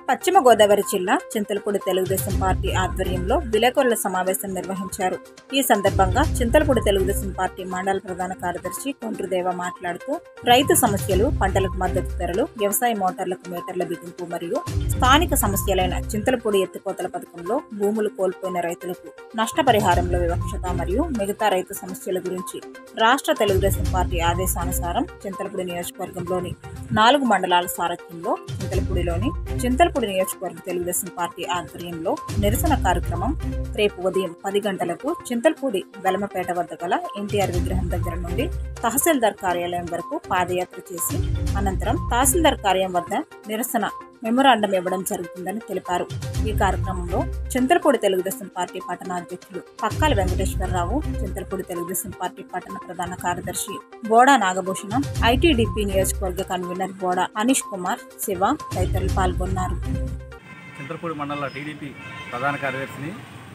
పశ్చిమ గోదావరి జిల్లా చింతలపూడి తెలుగుదేశం పార్టీ ఆధ్వర్యంలో విలేకరుల సమావేశం నిర్వహించారు ఈ సందర్భంగా చింతలపూడి తెలుగుదేశం పార్టీ మండల ప్రధాన కార్యదర్శి కొండ్రుదేవ మాట్లాడుతూ రైతు సమస్యలు పంటలకు మద్దతు ధరలు వ్యవసాయ మోటార్లకు మీటర్ల బిగింపు మరియు స్థానిక సమస్యలైన చింతలపూడి ఎత్తిపోతల పథకంలో భూములు కోల్పోయిన రైతులకు నష్టపరిహారంలో వివక్షత మరియు మిగతా రైతు సమస్యల గురించి రాష్ట్ర తెలుగుదేశం పార్టీ ఆదేశానుసారం చింతలపూడి నియోజకవర్గంలోని నాలుగు మండలాల సారథ్యంలో చింతలపూడిలోని చింతలపూడి నియోజకవర్గ తెలుగుదేశం పార్టీ ఆధ్వర్యంలో నిరసన కార్యక్రమం రేపు ఉదయం పది గంటలకు చింతలపూడి వెలమపేట వద్ద గల ఎన్టీఆర్ విగ్రహం దగ్గర నుండి తహసీల్దార్ కార్యాలయం వరకు పాదయాత్ర చేసి అనంతరం తహసీల్దార్ కార్యాలయం వద్ద నిరసన మెమొరాండం ఇవ్వడం జరుగుతుందని తెలిపారు ఈ కార్యక్రమంలో చింతలపూడి తెలుగుదేశం పార్టీ పట్టణాధ్యక్షులు పక్కాల వెంకటేశ్వరరావు చింతలపూడి తెలుగుదేశం పార్టీ పట్టణ ప్రధాన కార్యదర్శి బోడా నాగభూషణం ఐటీడీపీ నియోజకవర్గ కన్వీనర్ బోడా అనీష్ కుమార్ శివ తదితరులు పాల్గొన్నారు చింతలపూడి మండల టీడీపీ ప్రధాన కార్యదర్శిని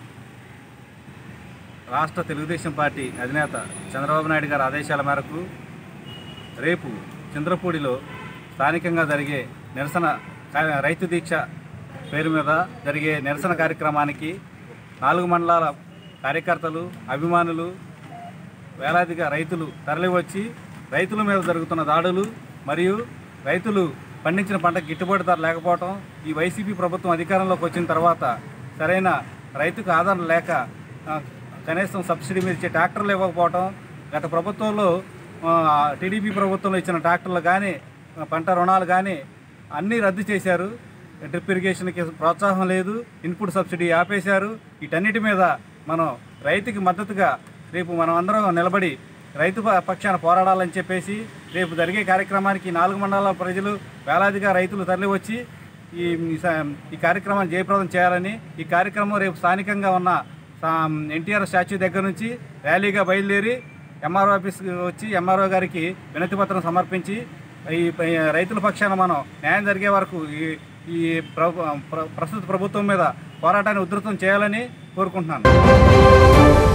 రాష్ట్ర తెలుగుదేశం పార్టీ అధినేత చంద్రబాబు నాయుడు గారి ఆదేశాల మేరకు రేపు చంద్రపూడిలో స్థానికంగా జరిగే నిరసన కా- రైతు దీక్ష పేరు మీద జరిగే నిరసన కార్యక్రమానికి నాలుగు మండలాల కార్యకర్తలు అభిమానులు వేలాదిగా రైతులు తరలివచ్చి రైతుల మీద జరుగుతున్న దాడులు మరియు రైతులు పండించిన పంటకు గిట్టుబాటు ధర లేకపోవటం ఈ వైసీపీ ప్రభుత్వం అధికారంలోకి వచ్చిన తర్వాత సరైన రైతుకు ఆదరణ లేక ఆ, కనీసం సబ్సిడీ మీద ఇచ్చే ట్రాక్టర్లు ఇవ్వకపోవటం గత ప్రభుత్వంలో ఆ, టీడీపీ ప్రభుత్వంలో ఇచ్చిన ట్రాక్టర్లు కానీ ఆ, పంట రుణాలు కానీ అన్నీ రద్దు చేశారు డ్రిప్ ఇరిగేషన్కి ప్రోత్సాహం లేదు ఇన్పుట్ సబ్సిడీ ఆపేశారు వీటన్నిటి మీద మనం రైతుకి మద్దతుగా రేపు మనం అందరం నిలబడి రైతు ప- పక్షాన పోరాడాలని చెప్పేసి రేపు జరిగే కార్యక్రమానికి నాలుగు మండలాల ప్రజలు వేలాదిగా రైతులు తరలివచ్చి ఈ ఈ స- ఈ కార్యక్రమాన్ని జయప్రదం చేయాలని ఈ కార్యక్రమం రేపు స్థానికంగా ఉన్న ఎన్టీఆర్ స్టాచ్యూ దగ్గర నుంచి ర్యాలీగా బయలుదేరి ఎంఆర్ఓ ఆఫీస్కి వచ్చి ఎంఆర్ఓ గారికి వినతి పత్రం సమర్పించి ఈ ప- రైతుల పక్షాన మనం న్యాయం జరిగే వరకు ఈ ఈ ప్రభు ప్ర- ప్రస్తుత ప్రభుత్వం మీద పోరాటాన్ని ఉధృతం చేయాలని కోరుకుంటున్నాను